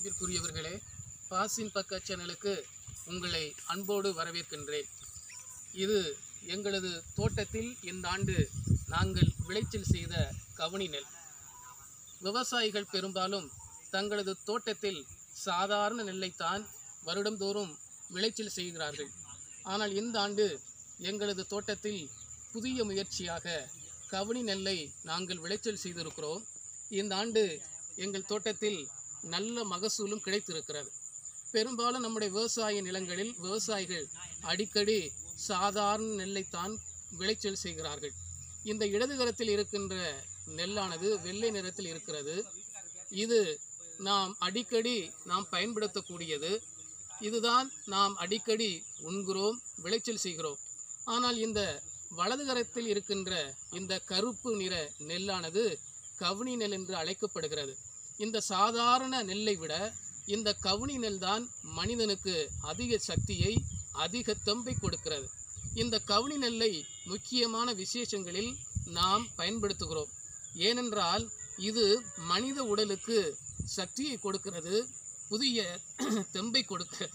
அன்பிற்குரியவர்களே பாசின் பக்க சேனலுக்கு உங்களை அன்போடு வரவேற்கின்றேன் இது எங்களது தோட்டத்தில் இந்த ஆண்டு நாங்கள் விளைச்சல் செய்த கவனி நெல் விவசாயிகள் பெரும்பாலும் தங்களது தோட்டத்தில் சாதாரண நெல்லைத்தான் வருடந்தோறும் விளைச்சல் செய்கிறார்கள் ஆனால் இந்த ஆண்டு எங்களது தோட்டத்தில் புதிய முயற்சியாக கவனி நெல்லை நாங்கள் விளைச்சல் செய்திருக்கிறோம் இந்த ஆண்டு எங்கள் தோட்டத்தில் நல்ல மகசூலும் கிடைத்திருக்கிறது பெரும்பாலும் நம்முடைய விவசாய நிலங்களில் விவசாயிகள் அடிக்கடி சாதாரண நெல்லைத்தான் விளைச்சல் செய்கிறார்கள் இந்த இடதுகரத்தில் இருக்கின்ற நெல்லானது வெள்ளை நிறத்தில் இருக்கிறது இது நாம் அடிக்கடி நாம் பயன்படுத்தக்கூடியது இதுதான் நாம் அடிக்கடி உண்கிறோம் விளைச்சல் செய்கிறோம் ஆனால் இந்த வலதுகரத்தில் இருக்கின்ற இந்த கருப்பு நிற நெல்லானது கவுனி நெல் என்று அழைக்கப்படுகிறது இந்த சாதாரண நெல்லை விட இந்த கவுனி நெல் தான் மனிதனுக்கு அதிக சக்தியை அதிக தெம்பை கொடுக்கிறது இந்த கவுனி நெல்லை முக்கியமான விசேஷங்களில் நாம் பயன்படுத்துகிறோம் ஏனென்றால் இது மனித உடலுக்கு சக்தியை கொடுக்கிறது புதிய தெம்பை கொடுக்கிறது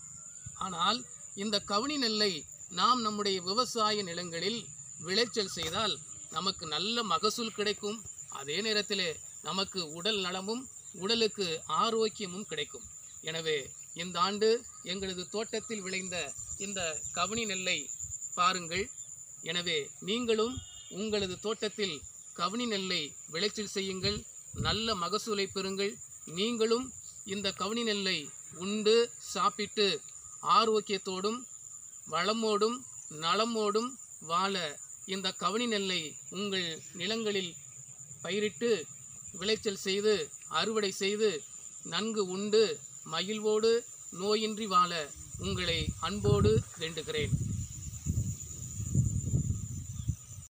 ஆனால் இந்த கவுனி நெல்லை நாம் நம்முடைய விவசாய நிலங்களில் விளைச்சல் செய்தால் நமக்கு நல்ல மகசூல் கிடைக்கும் அதே நேரத்திலே நமக்கு உடல் நலமும் உடலுக்கு ஆரோக்கியமும் கிடைக்கும் எனவே இந்த ஆண்டு எங்களது தோட்டத்தில் விளைந்த இந்த கவுனி நெல்லை பாருங்கள் எனவே நீங்களும் உங்களது தோட்டத்தில் கவுனி நெல்லை விளைச்சல் செய்யுங்கள் நல்ல மகசூலை பெறுங்கள் நீங்களும் இந்த கவுனி நெல்லை உண்டு சாப்பிட்டு ஆரோக்கியத்தோடும் வளமோடும் நலமோடும் வாழ இந்த கவுனி நெல்லை உங்கள் நிலங்களில் பயிரிட்டு விளைச்சல் செய்து அறுவடை செய்து நன்கு உண்டு மகிழ்வோடு நோயின்றி வாழ உங்களை அன்போடு வேண்டுகிறேன்